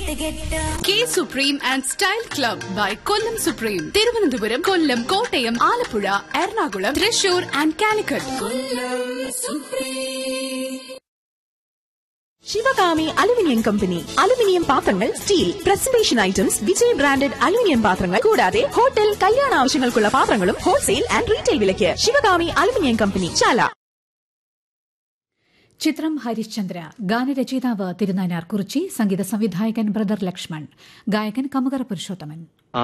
K supreme and style club by Kollam supreme Thiruvananthapuram Kollam Kottayam Alappuzha Ernakulam Thrissur and Calicut Sivakami aluminium company aluminium പാത്രങ്ങൾ steel presentation items Vijay branded aluminium പാത്രങ്ങൾ കൂടാതെ hotel കല്യാണ ആവശ്യങ്ങൾക്കുള്ള പാത്രങ്ങളും wholesale and retail വിലയ്ക്ക് Sivakami aluminium company ചാല ചിത്രം ഹരിശ്ചന്ദ്ര ഗാനരചയിതാവ് തിരുനാനാർ കുറിച്ചി സംഗീത സംവിധായകൻ ബ്രദർ ലക്ഷ്മൺ ഗായകൻ കമുകറ പുരുഷോത്തമൻ